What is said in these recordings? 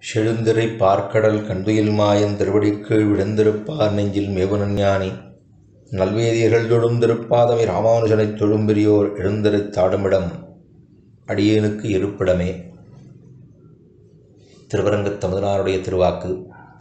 செழுந்திரை பார்க்கடல் கண்துயில் மாயன் திருவடிக்கீழ் விழுந்திருப்பார் நெஞ்சில் மேவுனன் ஞானி நல்வேதியர்கள் தொழும் திருப்பாதமை ராமானுஜனைத் தொழும் பெரியோர் எழுந்திரைத் தாடுமிடம் அடியேனுக்கு இருப்பிடமே திருவரங்கத் தமுதனாருடைய திருவாக்கு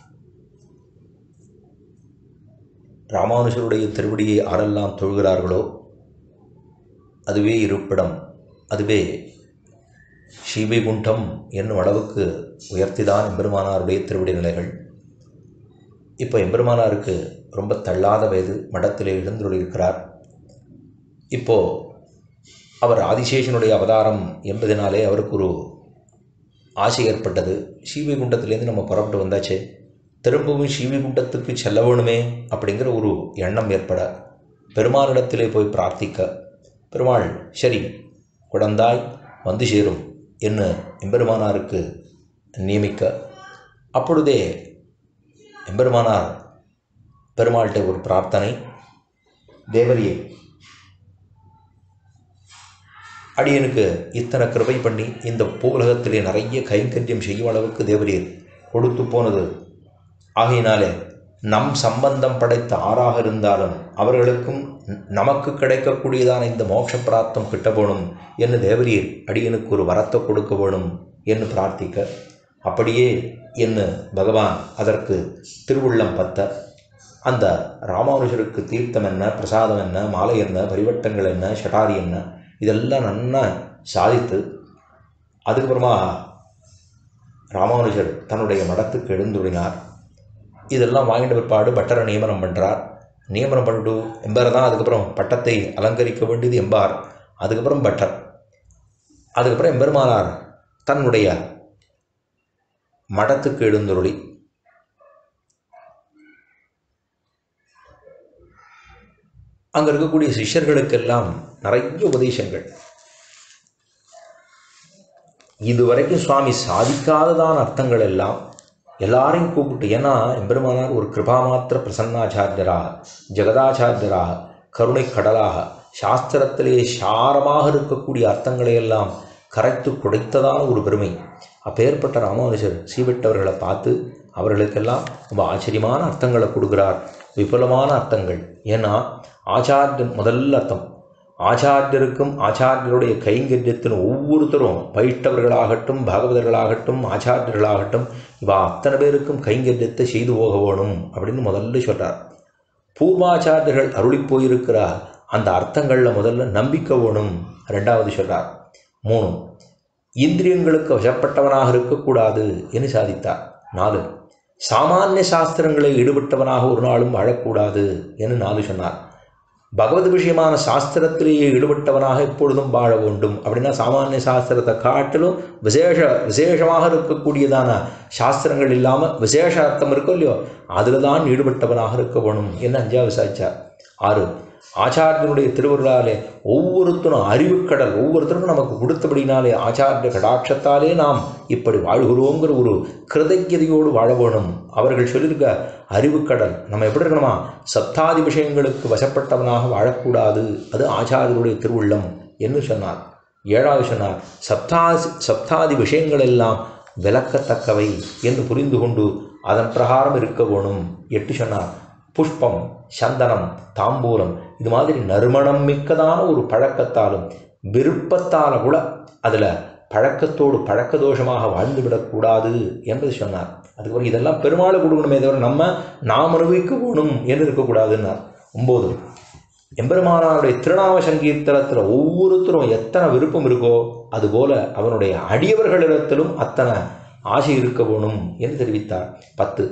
ராமானுஜருடைய திருவடியை ஆரெல்லாம் தொழுகிறார்களோ அதுவே இருப்பிடம் அதுவே ஸ்ரீவைகுண்டம் என்னும் அளவுக்கு உயர்த்திதான் எம்பெருமானாருடைய திருவடி நிலைகள் இப்போ எம்பெருமானாருக்கு ரொம்ப தள்ளாத வயது மடத்திலே எழுந்துள்ளிருக்கிறார் இப்போது அவர் ஆதிசேஷனுடைய அவதாரம் என்பதனாலே அவருக்கு ஒரு ஆசை ஏற்பட்டது ஸ்ரீவைகுண்டத்திலேருந்து நம்ம புறப்பட்டு வந்தாச்சே திரும்பவும் ஸ்ரீவைகுண்டத்துக்கு செல்ல வேணுமே அப்படிங்கிற ஒரு எண்ணம் ஏற்பட பெருமானிடத்திலே போய் பிரார்த்திக்க பெருமாள் சரி குழந்தாய் வந்து சேரும் என்று எம்பெருமானாருக்கு நியமிக்க அப்பொழுதே எம்பெருமானார் பெருமாள்கிட்ட ஒரு பிரார்த்தனை தேவரியே அடியனுக்கு இத்தனை கிருபை பண்ணி இந்த பூலகத்திலே நிறைய கைங்கரியம் செய்யும் அளவுக்கு தேவரீர் கொடுத்து போனது ஆகையினாலே நம் சம்பந்தம் படைத்த ஆறாக இருந்தாலும் அவர்களுக்கும் நமக்கு கிடைக்கக்கூடியதான இந்த மோட்ச பிராப்தம் கிட்ட போகணும் என்று தேவரீர் அடியனுக்கு ஒரு வரத்தை கொடுக்க வேணும் என்று பிரார்த்திக்க அப்படியே என்று பகவான் அதற்கு திருவுள்ளம் பத்த அந்த ராமானுஜருக்கு தீர்த்தம் என்ன பிரசாதம் என்ன மாலை என்ன பரிவட்டங்கள் என்ன ஷட்டாரி என்ன இதெல்லாம் நன்னா சாதித்து அதுக்கப்புறமா ராமானுஜர் தன்னுடைய மடத்துக்கு எழுந்துள்ளினார் இதெல்லாம் வாங்கிட்ட பிற்பாடு பட்டரை நியமனம் பண்ணுறார் நியமனம் பண்ணிட்டு எம்பார் தான் அதுக்கப்புறம் பட்டத்தை அலங்கரிக்க வேண்டியது எம்பார் அதுக்கப்புறம் பட்டர் அதுக்கப்புறம் எம்பெருமானார் தன்னுடைய மடத்துக்கு எழுந்துருளி அங்கே இருக்கக்கூடிய சிஷ்யர்களுக்கெல்லாம் நிறைய உபதேசங்கள் இதுவரைக்கும் சுவாமி சாதிக்காததான அர்த்தங்கள் எல்லாம் எல்லாரையும் கூப்பிட்டு ஏன்னா எம்பெருமானார் ஒரு கிருபாமாத்திர பிரசன்னாச்சாரியராக ஜெகதாச்சாரியராக கருணை கடலாக சாஸ்திரத்திலே சாரமாக இருக்கக்கூடிய அர்த்தங்களை எல்லாம் கரைத்து குடைத்ததான ஒரு பெருமை அப்பேற்பட்ட ராமானுஜர் சீவிட்டவர்களை பார்த்து அவர்களுக்கெல்லாம் ரொம்ப ஆச்சரியமான அர்த்தங்களை கொடுக்குறார் விபுலமான அர்த்தங்கள் ஏன்னா ஆச்சாரியன் முதல்ல அர்த்தம் ஆச்சாரியருக்கும் ஆச்சாரியருடைய கைங்கரியத்தின் ஒவ்வொருத்தரும் வைஷ்டவர்களாகட்டும் பாகவதர்களாகட்டும் ஆச்சாரியர்களாகட்டும் இவா அத்தனை பேருக்கும் கைங்கரியத்தை செய்து போக வேணும் அப்படின்னு முதல்ல சொல்கிறார் பூர்வாச்சாரியர்கள் அருளி போயிருக்கிற அந்த அர்த்தங்களில் முதல்ல நம்பிக்கை வேணும் ரெண்டாவது சொல்கிறார் மூணு இந்திரியங்களுக்கு வசப்பட்டவனாக இருக்கக்கூடாது என்று சாதித்தார் நாலு சாமானிய சாஸ்திரங்களை ஈடுபட்டவனாக ஒரு நாளும் வாழக்கூடாது என்று நாலு சொன்னார் பகவத் விஷயமான சாஸ்திரத்திலேயே ஈடுபட்டவனாக எப்பொழுதும் வாழ வேண்டும் அப்படின்னா சாமானிய சாஸ்திரத்தை காட்டிலும் விசேஷ விசேஷமாக இருக்கக்கூடியதான சாஸ்திரங்கள் இல்லாமல் விசேஷ அர்த்தம் இருக்கும் இல்லையோ அதில் தான் ஈடுபட்டவனாக இருக்க வேணும் என்ன அஞ்சாவது விசாரிச்சார் ஆறு ஆச்சாரியனுடைய திருவருளாலே ஒவ்வொருத்தரும் அறிவுக்கடல் ஒவ்வொருத்தருக்கும் நமக்கு கொடுத்தபடினாலே ஆச்சாரிய கடாட்சத்தாலே நாம் இப்படி வாழ்கிறோங்கிற ஒரு கிருதஜதையோடு வாழ வேணும் அவர்கள் சொல்லியிருக்க அறிவுக்கடல் நம்ம எப்படி இருக்கணுமா சப்தாதி விஷயங்களுக்கு வசப்பட்டவனாக வாழக்கூடாது அது ஆச்சாரியருடைய திருவுள்ளம் என்று சொன்னார் ஏழாவது சொன்னார் சப்தாதி சப்தாதி விஷயங்கள் எல்லாம் விளக்கத்தக்கவை என்று புரிந்து கொண்டு அதன் பிரகாரம் இருக்க வேணும் எட்டு சொன்னார் புஷ்பம் சந்தனம் தாம்பூலம் இது மாதிரி நறுமணம் மிக்கதான ஒரு பழக்கத்தாலும் விருப்பத்தால கூட அதில் பழக்கத்தோடு பழக்க தோஷமாக வாழ்ந்து விடக்கூடாது என்பது சொன்னார் அதுக்கப்புறம் இதெல்லாம் பெருமாளை கொடுக்கணுமே தவிர நம்ம நாம் அனுபவிக்க போகணும் என்று இருக்கக்கூடாதுன்னார் ஒம்பது எம்பெருமானாருடைய திருநாம சங்கீர்த்தனத்தில் ஒவ்வொருத்தரும் எத்தனை விருப்பம் இருக்கோ அதுபோல அவனுடைய அடியவர்களிடத்திலும் அத்தனை ஆசை இருக்க வேணும் என்று தெரிவித்தார் பத்து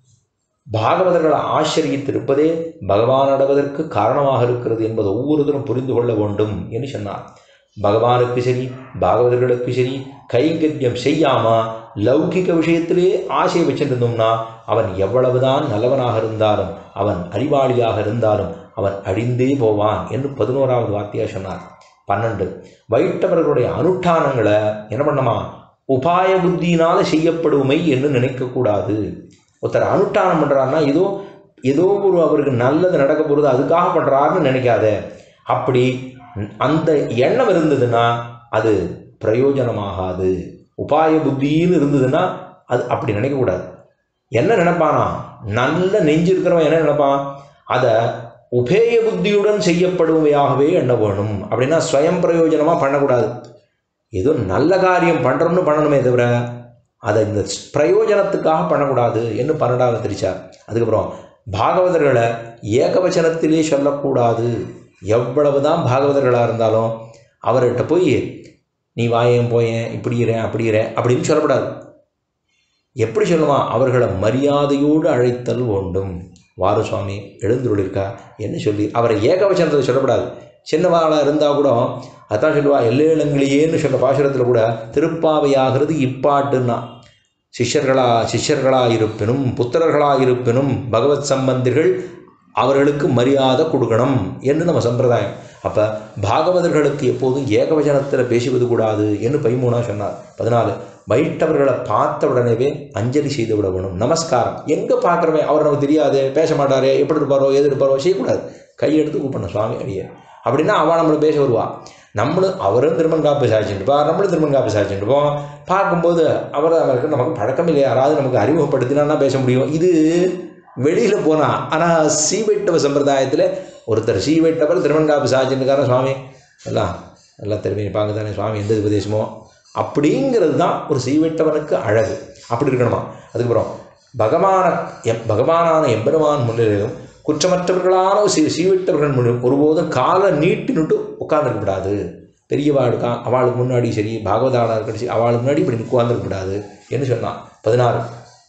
பாகவதர்களை ஆச்சரியத்திருப்பதே பகவான் அடைவதற்கு காரணமாக இருக்கிறது என்பது ஒவ்வொருத்தரும் புரிந்து கொள்ள வேண்டும் என்று சொன்னார் பகவானுக்கு சரி பாகவதர்களுக்கு சரி கைங்கரியம் செய்யாம லௌகிக விஷயத்திலே ஆசை வச்சிருந்தோம்னா அவன் எவ்வளவுதான் நல்லவனாக இருந்தாலும் அவன் அறிவாளியாக இருந்தாலும் அவன் அழிந்தே போவான் என்று பதினோராவது வார்த்தையாக சொன்னார் பன்னெண்டு வைட்டவர்களுடைய அனுஷ்டானங்களை என்ன பண்ணமா உபாய புத்தியினால செய்யப்படுமை என்று நினைக்கக்கூடாது ஒருத்தர் அனுஷ்டானம் பண்ணுறாருன்னா ஏதோ ஏதோ ஒரு அவருக்கு நல்லது நடக்க போகிறது அதுக்காக பண்ணுறாருன்னு நினைக்காத அப்படி அந்த எண்ணம் இருந்ததுன்னா அது பிரயோஜனமாகாது உபாய புத்தின்னு இருந்ததுன்னா அது அப்படி நினைக்கக்கூடாது என்ன நினைப்பானா நல்ல நெஞ்சு இருக்கிறவன் என்ன நினைப்பான் அதை உபேய புத்தியுடன் செய்யப்படுவையாகவே எண்ண வேணும் அப்படின்னா ஸ்வயம் பிரயோஜனமாக பண்ணக்கூடாது ஏதோ நல்ல காரியம் பண்ணுறோம்னு பண்ணணுமே தவிர அதை இந்த பிரயோஜனத்துக்காக பண்ணக்கூடாது என்று பன்னெண்டாவது தெரிச்சார் அதுக்கப்புறம் பாகவதர்களை ஏகவச்சனத்திலே சொல்லக்கூடாது எவ்வளவு தான் பாகவதர்களாக இருந்தாலும் அவர்கிட்ட போய் நீ வாயேன் போயேன் இப்படி இரேன் அப்படி இரேன் அப்படின்னு சொல்லக்கூடாது எப்படி சொல்லுவான் அவர்களை மரியாதையோடு அழைத்தல் வேண்டும் வாரு சுவாமி எழுந்துருளிருக்கா என்ன சொல்லி அவரை ஏகவச்சனத்தை சொல்லக்கூடாது சின்னவாளாக இருந்தால் கூட அதான் சொல்லுவா எல்லேளங்கிலேயேன்னு சொல்ல பாசுரத்தில் கூட திருப்பாவையாகிறது இப்பாட்டுன்னா சிஷ்யர்களா சிஷ்யர்களா இருப்பினும் புத்திரர்களா இருப்பினும் பகவத் சம்பந்திகள் அவர்களுக்கு மரியாதை கொடுக்கணும் என்று நம்ம சம்பிரதாயம் அப்போ பாகவதர்களுக்கு எப்போதும் ஏகவச்சனத்தில் பேசுவது கூடாது என்று பைமூனா சொன்னார் பதினாலு வைட்டவர்களை பார்த்த உடனேவே அஞ்சலி செய்து விட வேணும் நமஸ்காரம் எங்கே பார்க்குறவன் அவர் நமக்கு தெரியாது பேச மாட்டாரே எப்படி இருப்பாரோ எது இருப்பாரோ செய்யக்கூடாது கையெடுத்து கூப்பிடணும் சுவாமி அடியே அப்படின்னா அவள் நம்மளை பேச வருவா நம்மளும் அவரும் திருமண் காப்பு சாய்ச்சிட்டுப்பா நம்மளும் திருமண் காப்பு சாய்ச்சிட்டுப்போம் பார்க்கும்போது அவர் அவருக்கு நமக்கு பழக்கம் இல்லை யாராவது நமக்கு அறிமுகப்படுத்தினா பேச முடியும் இது வெளியில் போனால் ஆனால் சீவைட்டவ சம்பிரதாயத்தில் ஒருத்தர் சீவைட்டவர் திருமண்காப்பு சாச்சின்னுக்காரன் சுவாமி எல்லாம் எல்லாம் திரும்பி நிற்பாங்க தானே சுவாமி எந்த உபதேசமோ அப்படிங்கிறது தான் ஒரு சீவைட்டவனுக்கு அழகு அப்படி இருக்கணுமா அதுக்கப்புறம் பகவான எம் பகவானான எம்பெருமான் முன்னிலையிலும் குற்றமற்றவர்களான சீ சீவிட்டவர்கள் முன்னிலும் ஒருபோதும் காலை நீட்டினுட்டு உட்காந்துருக்கக்கூடாது பெரியவா இருக்கா அவளுக்கு முன்னாடி சரி பாகவதாளாக இருக்கட்டும் சரி அவளுக்கு முன்னாடி இப்படி உட்காந்துருக்கக்கூடாது என்று சொன்னான் பதினாறு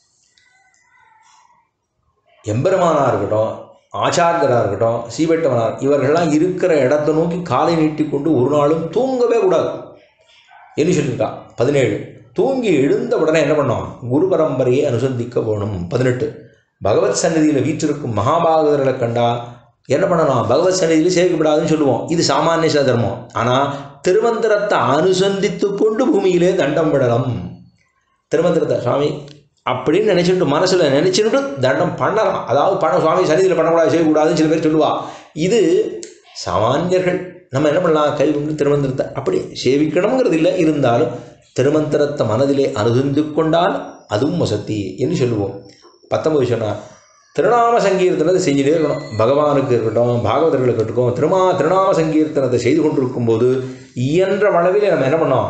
எம்பெருமானாக இருக்கட்டும் ஆச்சாரியராக இருக்கட்டும் சீவெட்டவனார் இவர்கள்லாம் இருக்கிற இடத்தை நோக்கி காலை நீட்டிக்கொண்டு ஒரு நாளும் தூங்கவே கூடாது என்று சொல்லியிருக்கா பதினேழு தூங்கி எழுந்த உடனே என்ன பண்ணோம் குரு பரம்பரையை அனுசந்திக்க வேணும் பதினெட்டு பகவத் சந்நிதியில் வீற்றிருக்கும் மகாபாகவதர்களை கண்டா என்ன பண்ணணும் பகவத் சந்நிதியில் சேர்க்கப்படாதுன்னு சொல்லுவோம் இது சாமானிய தர்மம் ஆனால் திருமந்திரத்தை அனுசந்தித்து கொண்டு பூமியிலே தண்டம் விடலாம் திருமந்திரத்தை சுவாமி அப்படின்னு நினச்சிட்டு மனசில் நினச்சிட்டு தண்டம் பண்ணலாம் அதாவது பணம் சுவாமி சன்னிதியில் பண்ணக்கூடாது செய்யக்கூடாதுன்னு சில பேர் சொல்லுவா இது சாமானியர்கள் நம்ம என்ன பண்ணலாம் கை கொண்டு திருமந்திரத்தை அப்படி சேவிக்கணுங்கிறது இல்லை இருந்தாலும் திருமந்திரத்தை மனதிலே அனுசந்து கொண்டால் அதுவும் வசதி என்று சொல்லுவோம் பத்தொன்பது சொன்னால் திருநாம சங்கீர்த்தனத்தை செஞ்சுட்டே இருக்கணும் பகவானுக்கு இருக்கட்டும் பாகவதர்களுக்கு இருக்கட்டும் திருமா திருநாம சங்கீர்த்தனத்தை செய்து கொண்டிருக்கும் போது இயன்ற அளவில் நம்ம என்ன பண்ணோம்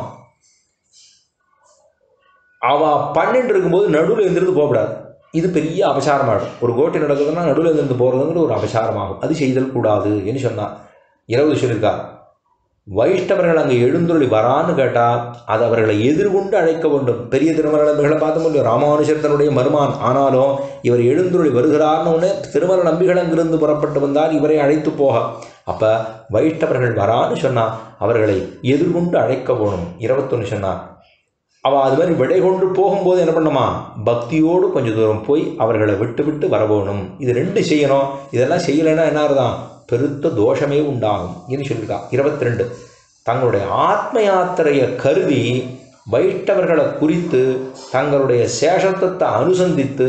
அவ பண்ணிட்டு இருக்கும்போது நடுவில் எழுந்திருந்து போகக்கூடாது இது பெரிய அபசாரமாகும் ஒரு கோட்டை நடக்குதுன்னா நடுவில் எழுந்திருந்து போகிறதுங்கிறது ஒரு அபசாரமாகும் அது செய்தல் கூடாது என்று சொன்னான் இருபது சொல்லியிருக்கார் வைஷ்ணவர்கள் அங்கே எழுந்துருளி வரான்னு கேட்டால் அது அவர்களை எதிர்கொண்டு அழைக்க வேண்டும் பெரிய திருமண நம்பிகளை பார்த்த முடியும் ராமானுஜர் தன்னுடைய மருமான் ஆனாலும் இவர் எழுந்துருளி வருகிறார்னு ஒன்று திருமண நம்பிகள் அங்கிருந்து புறப்பட்டு வந்தால் இவரை அழைத்து போக அப்போ வைஷ்ணவர்கள் வரான்னு சொன்னால் அவர்களை எதிர்கொண்டு அழைக்க வேணும் இருபத்தொன்று சொன்னார் அவள் அது மாதிரி விடை கொண்டு போகும்போது என்ன பண்ணுமா பக்தியோடு கொஞ்சம் தூரம் போய் அவர்களை விட்டு விட்டு வரவேணும் இது ரெண்டு செய்யணும் இதெல்லாம் செய்யலைன்னா என்ன தான் பெருத்த தோஷமே உண்டாகும் என்று சொல்லியிருக்கா இருபத்தி ரெண்டு தங்களுடைய ஆத்ம யாத்திரையை கருதி வைட்டவர்களை குறித்து தங்களுடைய சேஷத்தத்தை அனுசந்தித்து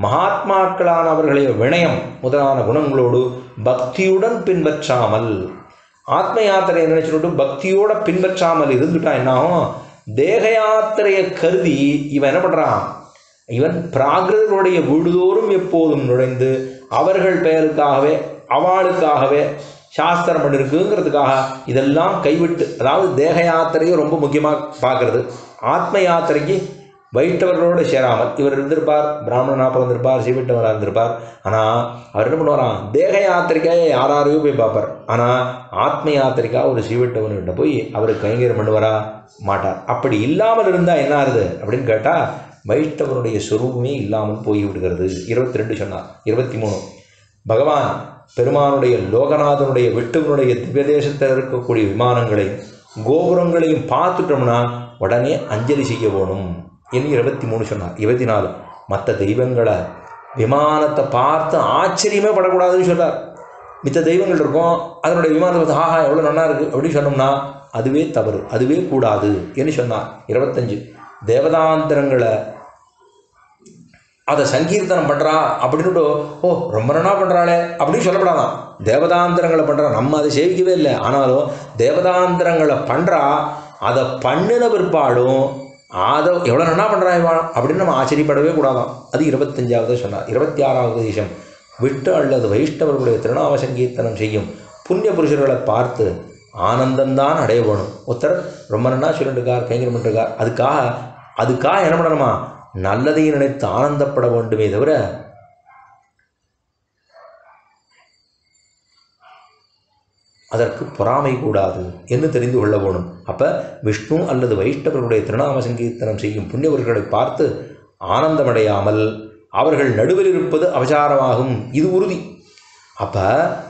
மகாத்மாக்களானவர்களுடைய வினயம் முதலான குணங்களோடு பக்தியுடன் பின்பற்றாமல் ஆத்ம யாத்திரையை நினைச்சுட்டு பக்தியோட பின்பற்றாமல் இருந்துட்டா என்னாகும் தேக யாத்திரையை கருதி இவன் என்ன பண்ணுறான் இவன் பிராகிருதர்களுடைய வீடுதோறும் எப்போதும் நுழைந்து அவர்கள் பெயருக்காகவே அவளுக்காகவே சாஸ்திரம் பண்ணிருக்குங்கிறதுக்காக இதெல்லாம் கைவிட்டு அதாவது தேக யாத்திரையை ரொம்ப முக்கியமாக பார்க்கறது ஆத்ம யாத்திரைக்கு வைட்டவர்களோடு சேராமல் இவர் இருந்திருப்பார் பிராமணனாக பிறந்திருப்பார் சீவிட்டவராக இருந்திருப்பார் ஆனால் அவர் என்ன பண்ணுவாராம் தேக யாத்திரைக்காக யாராரையும் போய் பார்ப்பார் ஆனால் ஆத்ம யாத்திரைக்காக ஒரு சீவிட்டவன்கிட்ட போய் அவருக்கு கைங்கரியம் பண்ணுவாரா மாட்டார் அப்படி இல்லாமல் இருந்தால் என்ன ஆகுது அப்படின்னு கேட்டால் வைஷ்ணவனுடைய சொரூபமே இல்லாமல் போய் விடுகிறது இருபத்தி ரெண்டு சொன்னார் இருபத்தி மூணு பகவான் பெருமானுடைய லோகநாதனுடைய விட்டுவனுடைய திவ்யதேசத்தில் இருக்கக்கூடிய விமானங்களையும் கோபுரங்களையும் பார்த்துட்டோம்னா உடனே அஞ்சலி செய்ய வேணும் என்று இருபத்தி மூணு சொன்னார் இருபத்தி நாலு மற்ற தெய்வங்களை விமானத்தை பார்த்து ஆச்சரியமே படக்கூடாதுன்னு சொன்னார் மித்த தெய்வங்கள் இருக்கும் அதனுடைய விமானத்தை பார்த்து ஆஹா எவ்வளோ நல்லா இருக்குது அப்படின்னு சொன்னோம்னா அதுவே தவறு அதுவே கூடாது என்று சொன்னார் இருபத்தஞ்சு தேவதாந்திரங்களை அதை சங்கீர்த்தனம் பண்ணுறா அப்படின்னுட்டு ஓ ரொம்ப நாளாக பண்ணுறாளே அப்படின்னு சொல்லப்படாதான் தேவதாந்திரங்களை பண்ணுறா நம்ம அதை சேவிக்கவே இல்லை ஆனாலும் தேவதாந்திரங்களை பண்ணுறா அதை பண்ணின பிற்பாடும் அதை எவ்வளோ நன்னா பண்ணுறாய்வா அப்படின்னு நம்ம ஆச்சரியப்படவே கூடாதாம் அது இருபத்தஞ்சாவது சொன்னார் இருபத்தி ஆறாவது தேசம் விட்டு அல்லது வைஷ்ணவர்களுடைய திருநாம சங்கீர்த்தனம் செய்யும் புண்ணிய புருஷர்களை பார்த்து ஆனந்தம்தான் அடைய வேணும் ஒருத்தர் ரொம்ப நன்னா சொல்லிட்டு இருக்கார் கைங்கரம் பண்ணிருக்கார் அதுக்காக அதுக்காக என்ன பண்ணணுமா நல்லதையும் நினைத்து ஆனந்தப்பட வேண்டுமே தவிர அதற்கு பொறாமை கூடாது என்று தெரிந்து கொள்ள வேணும் அப்போ விஷ்ணு அல்லது வைஷ்ணவர்களுடைய திருநாம சங்கீர்த்தனம் செய்யும் புண்ணியவர்களை பார்த்து ஆனந்தமடையாமல் அவர்கள் நடுவில் இருப்பது அபச்சாரமாகும் இது உறுதி அப்போ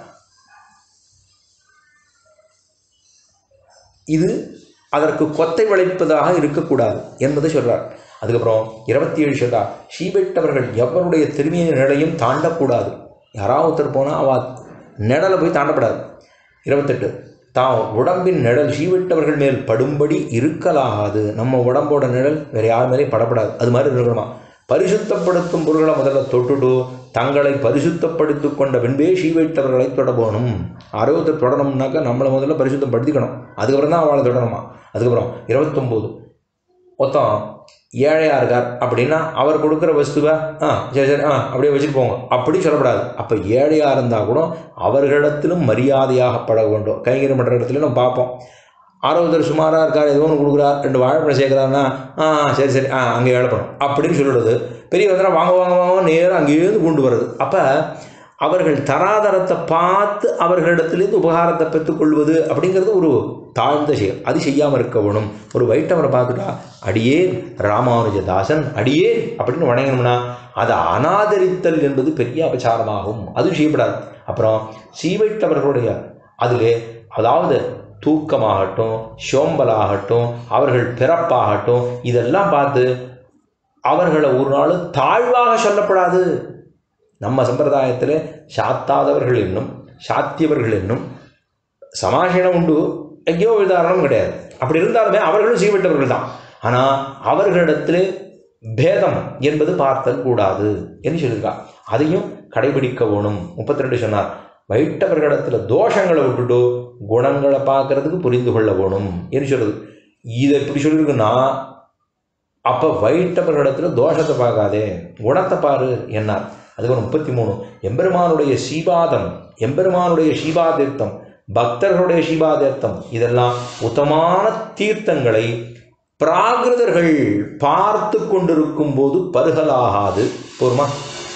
இது அதற்கு கொத்தை விளைப்பதாக இருக்கக்கூடாது என்பதை சொல்றார் அதுக்கப்புறம் இருபத்தி ஏழு சொல்றார் ஸ்ரீபெட்டவர்கள் எவருடைய திரும்பிய நிலையும் தாண்டக்கூடாது யாராவது ஒருத்தர் போனால் அவ நிழலை போய் தாண்டப்படாது இருபத்தெட்டு தான் உடம்பின் நிழல் சீவிட்டவர்கள் மேல் படும்படி இருக்கலாகாது நம்ம உடம்போட நிழல் வேறு யார் மேலேயும் படப்படாது அது மாதிரி இருக்கணுமா பரிசுத்தப்படுத்தும் பொருள்களை முதல்ல தொட்டுட்டு தங்களை பரிசுத்தப்படுத்திக் கொண்ட பின்பே சீவைட்டவர்களை தொடபோகணும் ஆரோக்கியத்தை தொடரணும்னாக்கா நம்மளை முதல்ல பரிசுத்தப்படுத்திக்கணும் அதுக்கப்புறம் தான் அவளை தொடரணுமா அதுக்கப்புறம் இருபத்தொம்போது மொத்தம் ஏழையாக இருக்கார் அப்படின்னா அவர் கொடுக்குற வஸ்துவை ஆ சரி சரி ஆ அப்படியே வச்சுட்டு போங்க அப்படி சொல்லப்படாது அப்போ ஏழையாக இருந்தால் கூட அவர்களிடத்திலும் மரியாதையாக பழக வேண்டும் கைங்கரியம் பண்ணுற இடத்துல நம்ம பார்ப்போம் ஆரோக்கியர் சுமாராக இருக்கார் ஏதோ ஒன்று கொடுக்குறார் ரெண்டு வாழைப்பழம் சேர்க்குறாருன்னா ஆ சரி சரி ஆ அங்கே ஏழைப்படும் அப்படின்னு சொல்லிடுறது பெரிய வந்து வாங்க வாங்க வாங்க நேராக அங்கேயிருந்து கொண்டு வருது அப்போ அவர்கள் தராதரத்தை பார்த்து அவர்களிடத்திலிருந்து உபகாரத்தை பெற்றுக்கொள்வது அப்படிங்கிறது ஒரு தாழ்ந்த செயல் அது செய்யாமல் இருக்க வேணும் ஒரு வைட்டவரை பார்த்துட்டா அடியேன் ராமானுஜதாசன் அடியேன் அப்படின்னு வணங்கணும்னா அதை அனாதரித்தல் என்பது பெரிய அபச்சாரமாகும் அது செய்யப்படாது அப்புறம் சீவைட்டவர்களுடைய அதிலே அதாவது தூக்கமாகட்டும் சோம்பலாகட்டும் அவர்கள் பிறப்பாகட்டும் இதெல்லாம் பார்த்து அவர்களை ஒரு நாள் தாழ்வாக சொல்லப்படாது நம்ம சம்பிரதாயத்தில் சாத்தாதவர்கள் என்னும் சாத்தியவர்கள் என்னும் சமாஷணம் உண்டு எங்கேயோ உதாரணம் கிடையாது அப்படி இருந்தாலுமே அவர்களும் செய்யப்பட்டவர்கள் தான் ஆனால் அவர்களிடத்தில் பேதம் என்பது பார்த்தல் கூடாது என்று சொல்லியிருக்கா அதையும் கடைபிடிக்க வேணும் முப்பத்தி ரெண்டு சொன்னார் வைட்டவர்களிடத்தில் தோஷங்களை விட்டுட்டு குணங்களை பார்க்கறதுக்கு புரிந்து கொள்ள வேணும் என்று சொல்லுது இதை எப்படி சொல்லியிருக்குன்னா அப்போ வைட்டவர்களிடத்தில் தோஷத்தை பார்க்காதே குணத்தை பாரு என்னார் அதுக்கு முப்பத்தி மூணு எம்பெருமானுடைய சீபாதம் எம்பெருமானுடைய சீபா தீர்த்தம் பக்தர்களுடைய சீபா தீர்த்தம் இதெல்லாம் உத்தமான தீர்த்தங்களை பிராகிருதர்கள் பார்த்து கொண்டிருக்கும் போது பருகலாகாது போருமா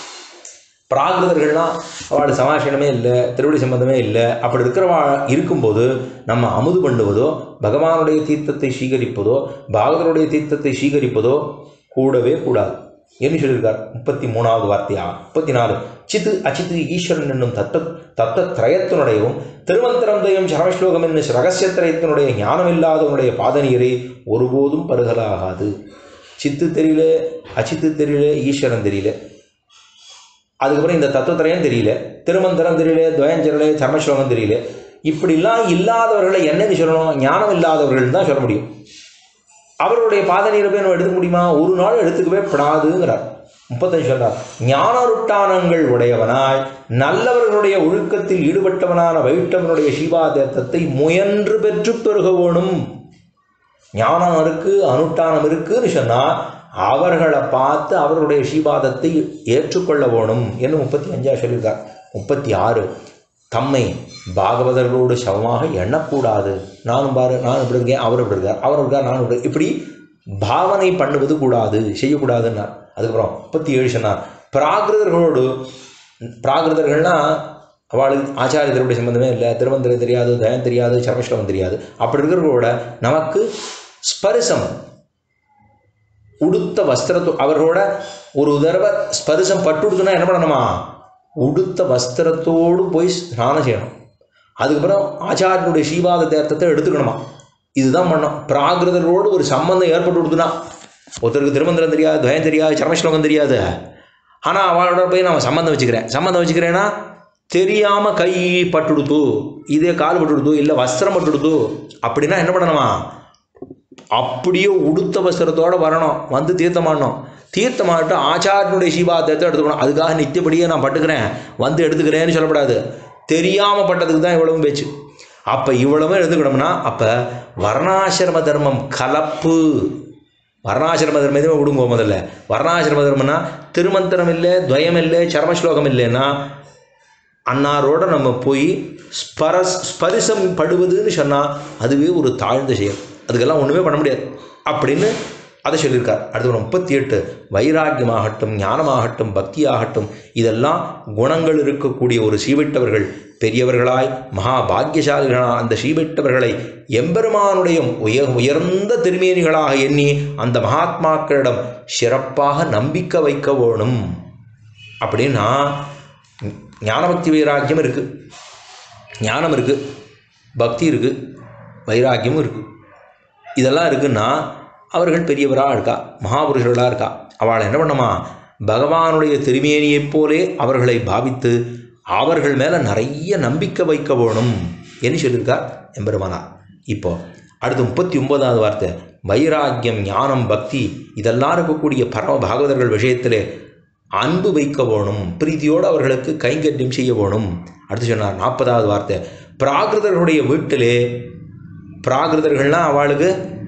பிராகிருதர்கள்லாம் அவளுக்கு சமாசனமே இல்லை திருவடி சம்பந்தமே இல்லை அப்படி இருக்கிறவா இருக்கும்போது நம்ம அமுது பண்ணுவதோ பகவானுடைய தீர்த்தத்தை சீகரிப்பதோ பாகவதருடைய தீர்த்தத்தை சீகரிப்பதோ கூடவே கூடாது என்ன சொல்லியிருக்கார் முப்பத்தி மூணாவது வார்த்தையா முப்பத்தி நாலு சித்து அச்சித்து ஈஸ்வரன் என்னும் தத்துவ தத்துவ திரயத்தினுடையவும் திருமந்திரம் தயம் சரமஸ்லோகம் என்னும் ரகசியத்திரயத்தினுடைய ஞானம் இல்லாதவனுடைய பாதநீரை ஒருபோதும் பருகலாகாது சித்து தெரியல அச்சித்து தெரியல ஈஸ்வரன் தெரியல அதுக்கப்புறம் இந்த தத்துவத்திரையும் தெரியல திருமந்திரம் தெரியல துவயஞ்சரல சர்மஸ்லோகம் தெரியல இப்படிலாம் இல்லாதவர்களை என்னன்னு சொல்லணும் ஞானம் இல்லாதவர்கள் தான் சொல்ல முடியும் அவருடைய பாதநீரை போய் நம்ம எடுத்துக்க முடியுமா ஒரு நாள் எடுத்துக்கவே படாதுங்கிறார் முப்பத்தஞ்சு சொல்றார் ஞானருட்டானங்கள் உடையவனாய் நல்லவர்களுடைய ஒழுக்கத்தில் ஈடுபட்டவனான வைட்டவனுடைய சீபாதேத்தத்தை முயன்று பெற்று பெருக வேணும் ஞானம் இருக்கு அனுட்டானம் இருக்குன்னு சொன்னால் அவர்களை பார்த்து அவர்களுடைய ஸ்ரீபாதத்தை ஏற்றுக்கொள்ள வேணும் என்று முப்பத்தி அஞ்சா சொல்லியிருக்கார் முப்பத்தி ஆறு தம்மை பாகவதர்களோடு சமமாக எண்ணக்கூடாது நானும் பாரு நான் இப்படி இருக்கேன் அவர் இப்படி இருக்கார் அவர் இருக்கார் நான் இப்படி இப்படி பாவனை பண்ணுவது கூடாது செய்யக்கூடாதுன்னார் அதுக்கப்புறம் முப்பத்தி ஏழு சொன்னார் பிராகிருதர்களோடு பிராகிருதர்கள்னா அவளுக்கு ஆச்சாரிய திருப்படி சம்பந்தமே இல்லை திருமந்திரம் தெரியாது தயம் தெரியாது சர்மஸ்லவம் தெரியாது அப்படி இருக்கிறவங்களோட நமக்கு ஸ்பரிசம் உடுத்த வஸ்திரத்தோ அவர்களோட ஒரு தடவை ஸ்பரிசம் பட்டுடுத்துனா என்ன பண்ணணுமா உடுத்த வஸ்திரத்தோடு போய் ஸ்நானம் செய்யணும் அதுக்கப்புறம் ஆச்சாரியனுடைய ஸ்ரீபாத தேர்த்தத்தை எடுத்துக்கணுமா இதுதான் பண்ணோம் பிராகிருதரோடு ஒரு சம்பந்தம் ஏற்பட்டு கொடுத்துனா ஒருத்தருக்கு திருமந்திரம் தெரியாது துவயம் தெரியாது சர்மஸ்லோகம் தெரியாது ஆனால் அவளோட போய் நான் சம்மந்தம் வச்சுக்கிறேன் சம்மந்தம் வச்சுக்கிறேன்னா தெரியாமல் கை பட்டுடுத்து இதே கால் பட்டுடுத்து இல்லை வஸ்திரம் பட்டுடுத்து அப்படின்னா என்ன பண்ணணுமா அப்படியே உடுத்த வஸ்திரத்தோடு வரணும் வந்து தீர்த்தம் பண்ணணும் தீர்த்தம் ஆட்டு ஆச்சாரியனுடைய சீபாதத்தை எடுத்துக்கணும் அதுக்காக நித்தியப்படியே நான் பட்டுக்கிறேன் வந்து எடுத்துக்கிறேன்னு சொல்லக்கூடாது தெரியாமல் பட்டதுக்கு தான் இவ்வளவும் பேச்சு அப்போ இவ்வளவும் எடுத்துக்கணும்னா அப்போ வர்ணாசிரம தர்மம் கலப்பு வர்ணாசிரம தர்மமே விடுங்கோ முதல்ல வர்ணாசிரம தர்மம்னா திருமந்திரம் இல்லை துவயம் இல்லை சர்மஸ்லோகம் இல்லைன்னா அன்னாரோட நம்ம போய் ஸ்பரஸ் ஸ்பரிசம் படுவதுன்னு சொன்னால் அதுவே ஒரு தாழ்ந்த செயல் அதுக்கெல்லாம் ஒன்றுமே பண்ண முடியாது அப்படின்னு அதை சொல்லியிருக்கார் அடுத்து ஒரு முப்பத்தி எட்டு வைராக்கியமாகட்டும் ஞானமாகட்டும் பக்தியாகட்டும் இதெல்லாம் குணங்கள் இருக்கக்கூடிய ஒரு சீவிட்டவர்கள் பெரியவர்களாய் மகா பாக்கியசாலிகளான அந்த சீவிட்டவர்களை எம்பெருமானுடைய உய உயர்ந்த திருமேனிகளாக எண்ணி அந்த மகாத்மாக்களிடம் சிறப்பாக நம்பிக்கை வைக்க வேணும் அப்படின்னா ஞானபக்தி வைராக்கியம் இருக்குது ஞானம் இருக்குது பக்தி இருக்குது வைராக்கியமும் இருக்குது இதெல்லாம் இருக்குன்னா அவர்கள் பெரியவராக இருக்கா மகாபுருஷர்களாக இருக்கா அவளை என்ன பண்ணுமா பகவானுடைய திருமேனியைப் போலே அவர்களை பாவித்து அவர்கள் மேலே நிறைய நம்பிக்கை வைக்க வேணும் என்று சொல்லியிருக்கார் எம்பெருமானார் இப்போ அடுத்து முப்பத்தி ஒன்பதாவது வார்த்தை வைராக்கியம் ஞானம் பக்தி இதெல்லாம் இருக்கக்கூடிய பரம பாகவதர்கள் விஷயத்திலே அன்பு வைக்க வேணும் பிரீத்தியோடு அவர்களுக்கு கைங்கரியம் செய்ய வேணும் அடுத்து சொன்னார் நாற்பதாவது வார்த்தை பிராகிருதர்களுடைய வீட்டிலே பிராகிருதர்கள்னால் அவளுக்கு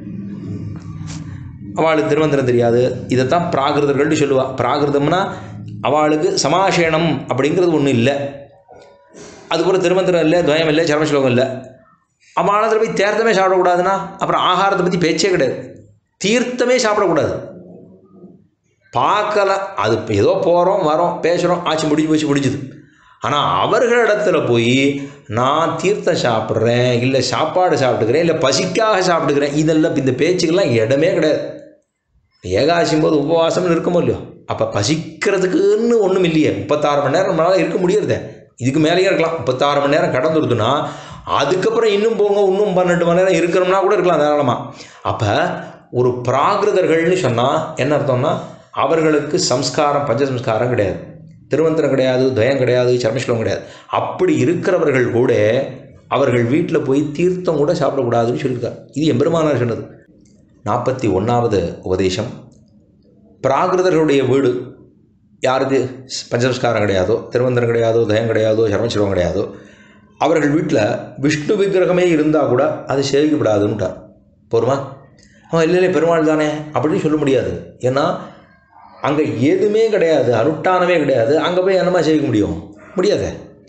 அவளுக்கு திருமந்திரம் தெரியாது இதைத்தான் பிராகிருதர்கள்னு சொல்லுவாள் பிராகிருதம்னா அவளுக்கு சமாசேனம் அப்படிங்கிறது ஒன்றும் இல்லை அதுபோல் திருமந்திரம் இல்லை துவயம் இல்லை சர்மஸ்லோகம் இல்லை அவளத்தில் போய் தேர்த்தமே சாப்பிடக்கூடாதுன்னா அப்புறம் ஆகாரத்தை பற்றி பேச்சே கிடையாது தீர்த்தமே சாப்பிடக்கூடாது பார்க்கல அது இப்போ ஏதோ போகிறோம் வரோம் பேசுகிறோம் ஆச்சு முடிஞ்சு போச்சு முடிஞ்சுது ஆனால் அவர்களிடத்துல போய் நான் தீர்த்தம் சாப்பிட்றேன் இல்லை சாப்பாடு சாப்பிட்டுக்கிறேன் இல்லை பசிக்காக சாப்பிட்டுக்கிறேன் இதெல்லாம் இந்த பேச்சுக்கெல்லாம் இடமே கிடையாது ஏகாசியும் போது உபவாசம்னு இருக்குமோ இல்லையோ அப்போ பசிக்கிறதுக்குன்னு ஒன்றும் இல்லையே முப்பத்தாறு மணி நேரம் நம்மளால் இருக்க முடியறதே இதுக்கு மேலேயே இருக்கலாம் முப்பத்தாறு மணி நேரம் கடந்துருதுன்னா அதுக்கப்புறம் இன்னும் போங்க இன்னும் பன்னெண்டு மணி நேரம் இருக்கிறோம்னா கூட இருக்கலாம் தாராளமாக அப்போ ஒரு பிராகிருதர்கள்னு சொன்னால் என்ன அர்த்தம்னா அவர்களுக்கு சம்ஸ்காரம் பஞ்சசம்ஸ்காரம் கிடையாது திருமந்திரம் கிடையாது துவயம் கிடையாது சர்மஸ்லோகம் கிடையாது அப்படி இருக்கிறவர்கள் கூட அவர்கள் வீட்டில் போய் தீர்த்தம் கூட சாப்பிடக்கூடாதுன்னு சொல்லியிருக்கார் இது எம்பெருமானார் சொன்னது நாற்பத்தி ஒன்றாவது உபதேசம் பிராகிருதர்களுடைய வீடு யாருக்கு பஞ்சசம்ஸ்காரம் கிடையாதோ திருமந்திரம் கிடையாதோ தயம் கிடையாதோ சர்மஸ்லோகம் கிடையாதோ அவர்கள் வீட்டில் விஷ்ணு விக்கிரகமே இருந்தால் கூட அது சேவிக்கப்படாதுன்ட்டார் போருமா அவன் இல்லை இல்லை பெருமாள் தானே அப்படின்னு சொல்ல முடியாது ஏன்னா அங்கே எதுவுமே கிடையாது அனுஷ்டானமே கிடையாது அங்கே போய் என்னமா செய்ய முடியும் முடியாதே